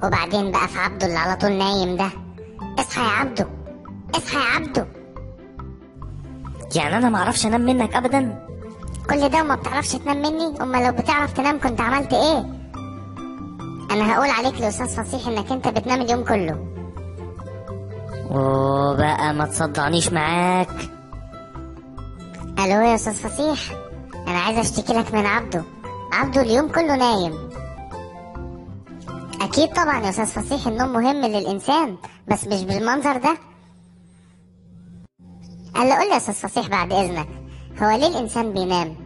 وبعدين بقى في عبده اللي على طول نايم ده اصحى يا عبده اصحى يا عبده يعني انا معرفش انام منك ابدا كل ده وما بتعرفش تنام مني اما لو بتعرف تنام كنت عملت ايه انا هقول عليك لاستاذ فصيح انك انت بتنام اليوم كله وبقى ما تصدعنيش معاك الو يا استاذ فصيح انا عايز اشتكي لك من عبده عبده اليوم كله نايم اكيد طبعا يا استاذ فصيح النوم مهم للانسان بس مش بالمنظر ده قال قول لي يا استاذ فصيح بعد اذنك هو ليه الانسان بينام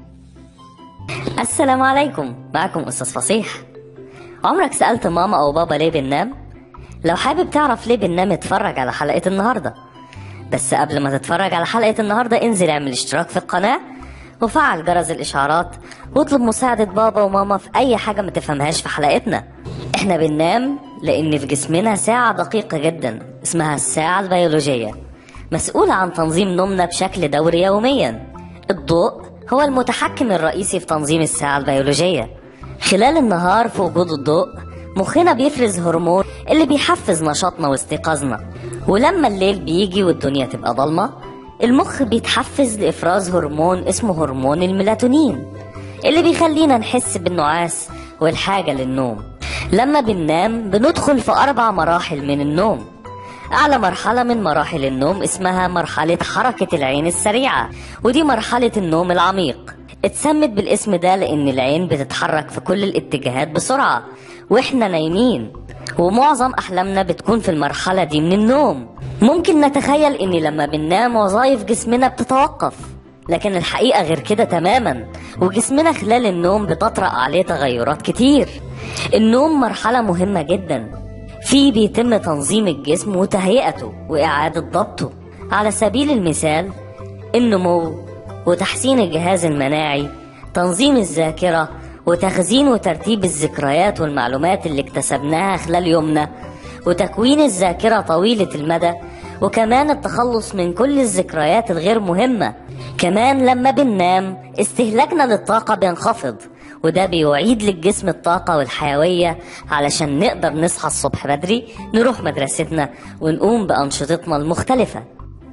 السلام عليكم معكم استاذ فصيح عمرك سألت ماما او بابا ليه بننام لو حابب تعرف ليه بننام اتفرج على حلقة النهاردة بس قبل ما تتفرج على حلقة النهاردة انزل اعمل اشتراك في القناة وفعل جرس الاشعارات واطلب مساعدة بابا وماما في اي حاجة ما تفهمهاش في حلقتنا احنا بننام لان في جسمنا ساعة دقيقة جدا اسمها الساعة البيولوجية مسؤولة عن تنظيم نومنا بشكل دوري يوميا الضوء هو المتحكم الرئيسي في تنظيم الساعة البيولوجية خلال النهار في وجود الضوء مخنا بيفرز هرمون اللي بيحفز نشاطنا واستيقاظنا ولما الليل بيجي والدنيا تبقى ضلمة المخ بيتحفز لإفراز هرمون اسمه هرمون الميلاتونين اللي بيخلينا نحس بالنعاس والحاجة للنوم لما بننام بندخل في أربع مراحل من النوم أعلى مرحلة من مراحل النوم اسمها مرحلة حركة العين السريعة ودي مرحلة النوم العميق اتسمت بالاسم ده لأن العين بتتحرك في كل الاتجاهات بسرعة واحنا نايمين ومعظم أحلامنا بتكون في المرحلة دي من النوم ممكن نتخيل إن لما بننام وظائف جسمنا بتتوقف لكن الحقيقة غير كده تماما وجسمنا خلال النوم بتطرأ عليه تغيرات كتير النوم مرحلة مهمة جدا فيه بيتم تنظيم الجسم وتهيئته وإعادة ضبطه على سبيل المثال النمو وتحسين الجهاز المناعي تنظيم الذاكرة وتخزين وترتيب الذكريات والمعلومات اللي اكتسبناها خلال يومنا وتكوين الذاكرة طويلة المدى وكمان التخلص من كل الذكريات الغير مهمة كمان لما بننام استهلاكنا للطاقة بينخفض وده بيعيد للجسم الطاقة والحيوية علشان نقدر نصحى الصبح بدري نروح مدرستنا ونقوم بأنشطتنا المختلفة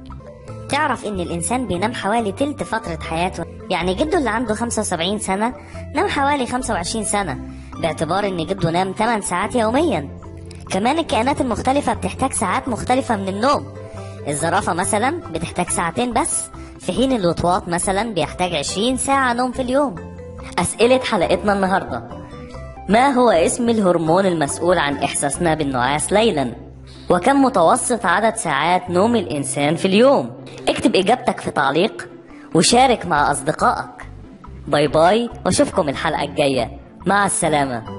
تعرف ان الانسان بينام حوالي تلت فترة حياته يعني جده اللي عنده 75 سنة نام حوالي 25 سنة باعتبار ان جده نام 8 ساعات يوميا كمان الكائنات المختلفة بتحتاج ساعات مختلفة من النوم الزرافة مثلا بتحتاج ساعتين بس في حين الوطواط مثلا بيحتاج 20 ساعة نوم في اليوم أسئلة حلقتنا النهاردة ما هو اسم الهرمون المسؤول عن إحساسنا بالنعاس ليلا؟ وكم متوسط عدد ساعات نوم الإنسان في اليوم؟ اكتب إجابتك في تعليق وشارك مع أصدقائك باي باي واشوفكم الحلقة الجاية مع السلامة